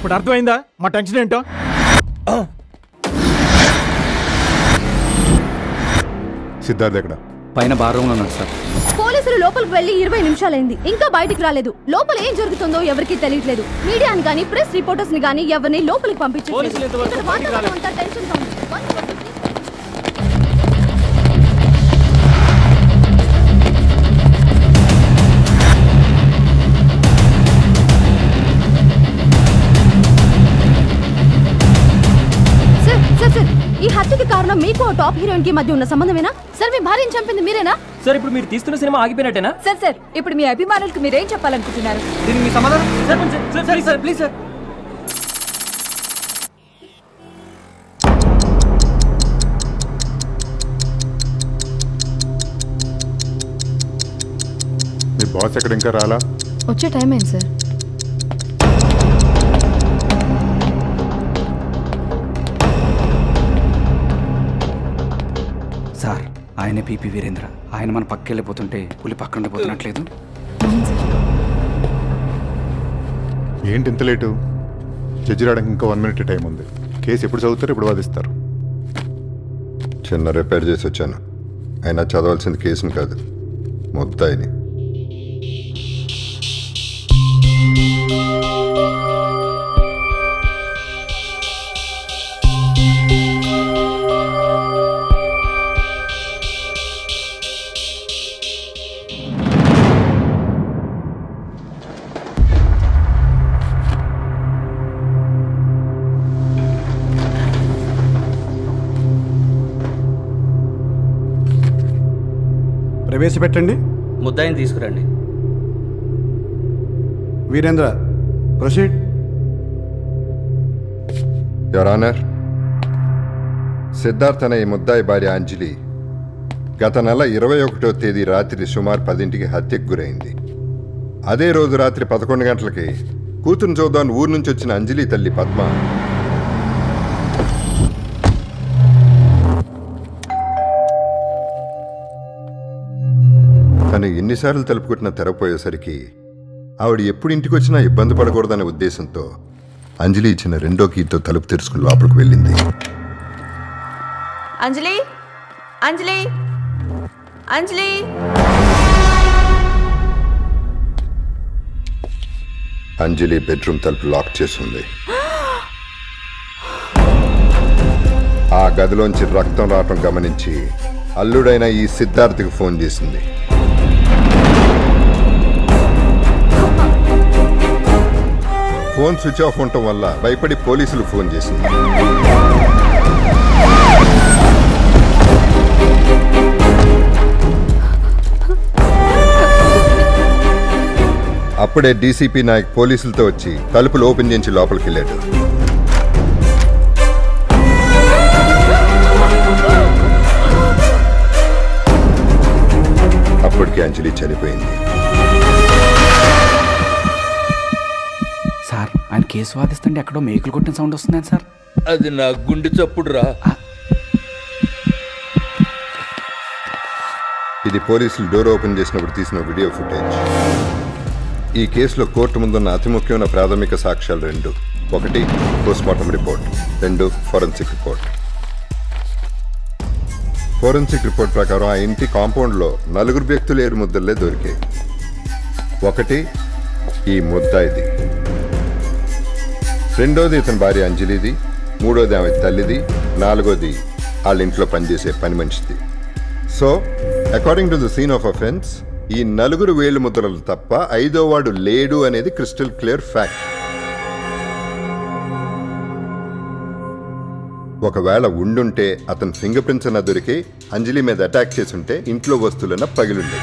ఇప్పుడు అర్థమైందా మా టెన్షన్ ఏంటో సిద్ధార్థ్ ఎక్కడ పైన బార్ రూమ్ లో ఉన్నాడు సార్ పోలీసులు లోపలికి వెళ్లి ఇరవై నిమిషాలైంది ఇంకా బయటికి రాలేదు లోపల ఏం జరుగుతుందో ఎవరికీ తెలియట్లేదు మీడియాని గానీ ప్రెస్ రిపోర్టర్స్ ని గానీ ఎవరిని లోపలికి పంపించట్లేదు ఇక్కడ వాతావరణం అంతా టెన్షన్ గా ఉంది. One forty three. Sir sir sir ఈ హత్యకి కారణం మీకు ఆ టాప్ హీరోయిన్ కి మధ్య ఉన్న సంబంధమేనా సార్ మీ భార్యను చంపింది మీరేనా సార్ ఇప్పుడు మీరు తీస్తున్న సినిమా ఆగిపోయినట్టేనా సార్ సార్ ఇప్పుడు మీ అభిమానులకు మీరేం చెప్పాలనుకుంటున్నారు దీనికి మీ సమాధానం సార్ కొంచెం sir please sir please sir మీ బాస్ ఎక్కడ ఇంకా రాలా వచ్చే టైం అయింది సార్ సార్ ఆయనే పీపీ వీరేంద్ర ఆయన మన పక్క వెళ్ళిపోతుంటే పులి పక్కన ఉండిపోతున్నట్లేదు ఏంటి ఇంత లేటు జడ్జి రావడానికి ఇంకా వన్ మినిట్ టైం ఉంది కేసు ఎప్పుడు చదువుతారు ఎప్పుడు వాదిస్తారు చిన్న రిపేర్ చేసి వచ్చాను అయినా చదవాల్సింది కేసుని కాదు మొత్తాయిని ప్రవేశపెట్టండి ముద్దాయిని తీసుకురండి Virendra proceed your honour Siddharth అనే ఈ ముద్దాయి భార్య అంజలి గత నెల ఇరవై ఒకటో తేదీ రాత్రి సుమారు పదింటికి హత్యకు గురైంది అదే రోజు రాత్రి పదకొండు గంటలకి కూతురు చూద్దాం ఊరు నుంచి వచ్చిన అంజలి తల్లి పద్మ తను ఎన్నిసార్లు తలుపుకుట్టిన తెరపోయేసరికి ఆవిడ ఎప్పుడు ఇంటికి వచ్చినా ఇబ్బంది పడకూడదనే ఉద్దేశంతో అంజలి ఇచ్చిన రెండో కీతో తలుపు తెరుచుకుని లోపలికి వెళ్ళింది అంజలి అంజలి అంజలి అంజలి బెడ్రూమ్ తలుపు లాక్ చేసింది ఆ గదిలోంచి రక్తం రావటం గమనించి అల్లుడైన ఈ సిద్ధార్థ్కి ఫోన్ చేసింది ఫోన్ స్విచ్ ఆఫ్ ఉండటం వల్ల భయపడి పోలీసులు ఫోన్ చేసింది అప్పుడే డీసీపీ నాయక్ పోలీసులతో వచ్చి తలుపులు ఓపెన్ చేసి లోపలికి వెళ్ళాడు అప్పటికి అంజలి చనిపోయింది సార్ ఆయన కేసు వాదిస్తుంటే ఎక్కడో మేకులు కొట్టిన సౌండ్ వస్తున్నాయి సార్ అది నా గుండె చప్పుడు రా ఇది పోలీసులు డోర్ ఓపెన్ చేసినప్పుడు తీసిన వీడియో ఫుటేజ్ ఈ కేసులో కోర్టు ముందున్న అతి ముఖ్యమైన ప్రాథమిక సాక్ష్యాలు రెండు ఒకటి పోస్ట్మార్టం రిపోర్ట్ రెండు ఫోరెన్సిక్ రిపోర్ట్ ఫోరెన్సిక్ రిపోర్ట్ ప్రకారం ఆ ఇంటి కాంపౌండ్లో నలుగురు వ్యక్తులు ఏడు ముద్దలే దొరికాయి ఒకటి ఈ ముద్దాయిది రెండోది ఇతని భార్య అంజలిది మూడోది ఆమె తల్లిది నాలుగోది వాళ్ళ ఇంట్లో పనిచేసే పని మనిషిది so according to the scene of offence ఈ నలుగురు వేలు ముద్రలు తప్ప ఐదో వాడు లేడు అనేది క్రిస్టల్ క్లియర్ ఫ్యాక్ట్ ఒకవేళ ఉండుంటే అతని ఫింగర్ ప్రింట్స్ అన్న దొరికి అంజలి మీద అటాక్ చేసుంటే ఇంట్లో వస్తువులన్న పగిలుండే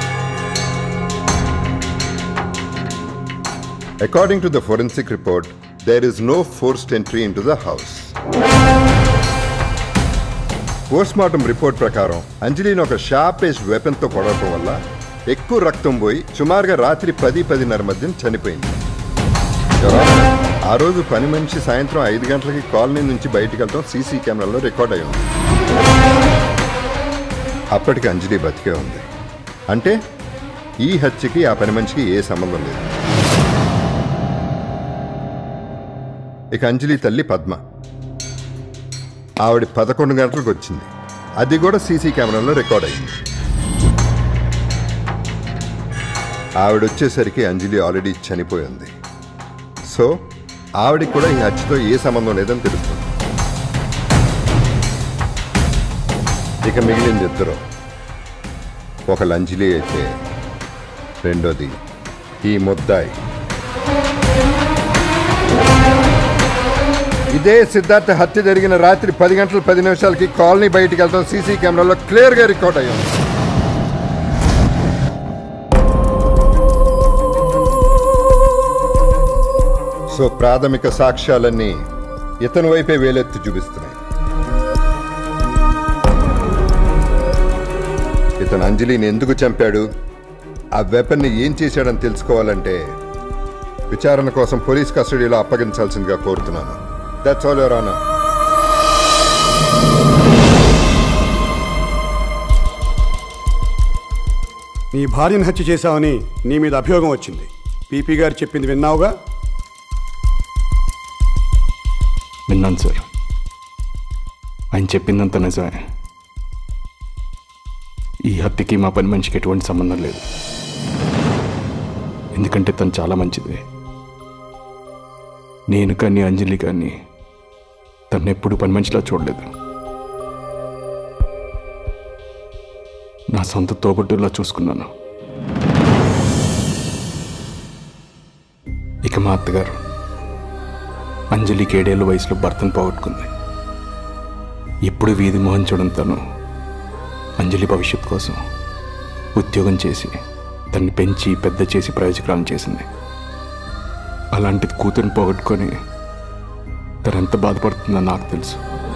according to the forensic report there is no forced entry into the house postmortem report ప్రకారం అంజలిని ఒక షార్పేజ్ వెపన్తో కొడటం వల్ల ఎక్కువ రక్తం పోయి సుమారుగా రాత్రి పది పదిన్నర మధ్య చనిపోయింది ఆ రోజు పని మనిషి సాయంత్రం ఐదు గంటలకి కాలనీ నుంచి బయటికి వెళ్ళడం సీసీ కెమెరాలో రికార్డ్ అయి ఉంది అప్పటికి అంజలి బతికే ఉంది అంటే ఈ హత్యకి ఆ పని మనిషికి ఏ సంబంధం లేదు ఇక అంజలి తల్లి పద్మ ఆవిడ పదకొండు గంటలకు వచ్చింది అది కూడా సీసీ కెమెరాలో రికార్డ్ అయింది ఆవిడ వచ్చేసరికి అంజలి ఆల్రెడీ చనిపోయింది సో ఆవిడకి కూడా ఈ హత్యతో ఏ సంబంధం లేదని తెలుస్తుంది ఇక మిగిలింది ఇద్దరు ఒకళ్ళు అంజలి అయితే రెండోది ఈ ముద్దాయి ఇదే సిద్ధార్థ హత్య జరిగిన రాత్రి పది గంటల పది నిమిషాలకి కాలనీ బయటికి వెళ్తాం సీసీ కెమెరాలో క్లియర్గా రికార్డ్ అయ్యింది సో ప్రాథమిక సాక్ష్యాలన్నీ ఇతని వైపే వేలెత్తి చూపిస్తున్నాయి ఇతను అంజలిని ఎందుకు చంపాడు ఆ వెపన్ని ఏం చేశాడని తెలుసుకోవాలంటే విచారణ కోసం పోలీస్ కస్టడీలో అప్పగించాల్సిందిగా కోరుతున్నాను దట్స్ ఆల్ యువర్ ఆనర్ నీ భార్యను హత్య చేశావని నీ మీద అభియోగం వచ్చింది పీపీ గారు చెప్పింది విన్నావుగా విన్నాను సార్ ఆయన చెప్పిందంత నిజమే ఈ హత్యకి మా పని మనిషికి ఎటువంటి సంబంధం లేదు ఎందుకంటే తను చాలా మంచిది నేను కానీ అంజలి కానీ తను ఎప్పుడు పని మనిషిలా చూడలేదు నా సొంత తోబుట్టులా చూసుకున్నాను ఇక మా అత్తగారు అంజలికి ఏడేళ్ళ వయసులో భర్తను పోగొట్టుకుంది ఎప్పుడు వీధి మోహన్ చూడడం తను అంజలి భవిష్యత్ కోసం ఉద్యోగం చేసి తన్ని పెంచి పెద్ద చేసి ప్రయోజకురాలను చేసింది అలాంటిది కూతురిని పోగొట్టుకొని తను ఎంత బాధపడుతుందో నాకు తెలుసు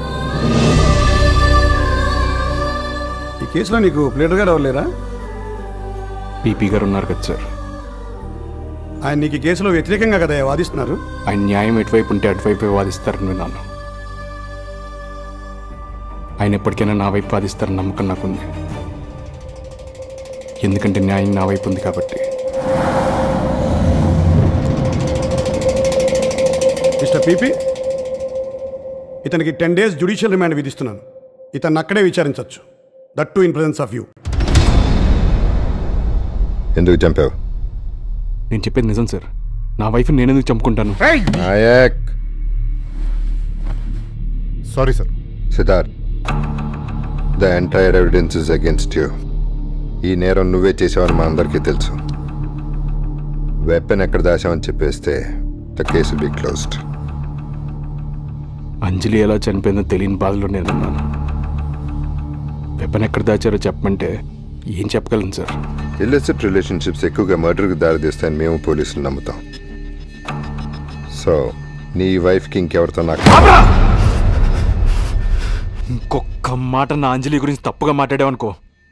ఈ కేసులో నీకు ప్లేటర్ గారు ఎవరు లేరా పీపీ గారు ఉన్నారు కదా సార్ ఆయన నీకు ఈ కేసులో వ్యతిరేకంగా కదా వాదిస్తున్నారు ఆయన న్యాయం ఎటువైపు ఉంటే అటువైపే వాదిస్తారని విన్నాను ఆయన ఎప్పటికైనా నా వైపు వాదిస్తారని నమ్మకం నాకుంది ఎందుకంటే న్యాయం నా వైపు ఉంది కాబట్టి మిస్టర్ పీపీ ఇతనికి టెన్ డేస్ జ్యుడిషియల్ రిమాండ్ విధిస్తున్నాను ఇతన్ని అక్కడే విచారించవచ్చు that too in presence of you ఎందుకు చంపావు నేను చెప్పేది నిజం సార్ నా వైఫ్ నేనెందుకు చంపుకుంటాను Nayak sorry sir Siddharth the entire evidence is against you ఈ నేరం నువ్వే చేసావని మా అందరికీ తెలుసు వెపన్ ఎక్కడ దాచావని చెప్పేస్తే the case be closed Anjali ఎలా చనిపోయిందో తెలియని బాధలో నేనున్నాను వెపన్ ఎక్కడ దాచారో చెప్పమంటే ఏం చెప్పగలను సార్ ఇల్లిసిట్ రిలేషన్షిప్స్ ఎక్కువగా మర్డర్కి దారితీస్తాయని మేము పోలీసులు నమ్ముతాం సో నీ వైఫ్కి ఇంకెవరితో నాకు ఇంకొక్క మాట నా అంజలి గురించి తప్పుగా మాట్లాడావనుకో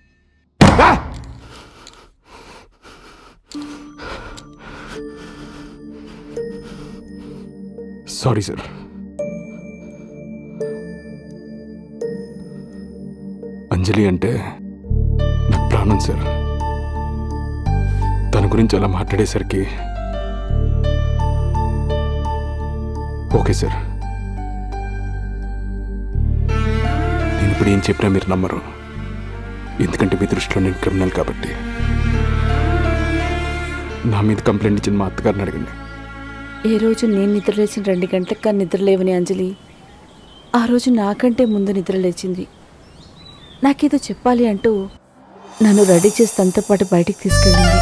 సారీ సార్ అంజలి అంటే నాకు ప్రాణం సార్ తన గురించి అలా మాట్లాడేసరికి ఓకే సార్ నేను ఇప్పుడు ఏం చెప్పినా మీరు నమ్మరు ఎందుకంటే మీ దృష్టిలో నేను క్రిమినల్ కాబట్టి నా మీద కంప్లైంట్ ఇచ్చిన మా అత్తగారిని అడగండి ఏ రోజు నేను నిద్రలేచిన రెండు గంటలకు కానీ నిద్రలేవని అంజలి ఆ రోజు నాకంటే ముందు నిద్ర లేచింది నాకేదో చెప్పాలి అంటూ నన్ను రెడీ చేసి తనతో పాటు బయటికి తీసుకెళ్ళింది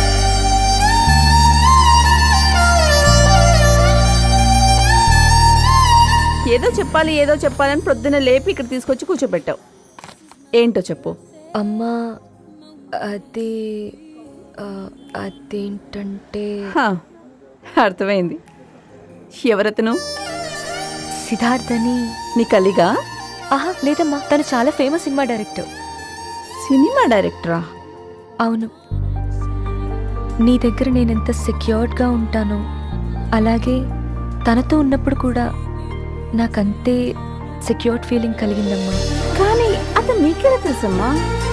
ఏదో చెప్పాలి ఏదో చెప్పాలని ప్రొద్దున లేపి ఇక్కడ తీసుకొచ్చి కూర్చోబెట్టావు ఏంటో చెప్పు అమ్మా అది ఆ, అదేంటంటే హా, అర్థమైంది ఎవరతను సిద్ధార్థ్ అని నీ కలిగా ఆహా లేదమ్మా తను చాలా ఫేమస్ సినిమా డైరెక్టర్ సినిమా డైరెక్టరా అవును నీ దగ్గర నేనెంత సెక్యూర్డ్గా ఉంటానో అలాగే తనతో ఉన్నప్పుడు కూడా నాకంతే సెక్యూర్డ్ ఫీలింగ్ కలిగిందమ్మా కానీ అతను నీకెలా తెలుసమ్మా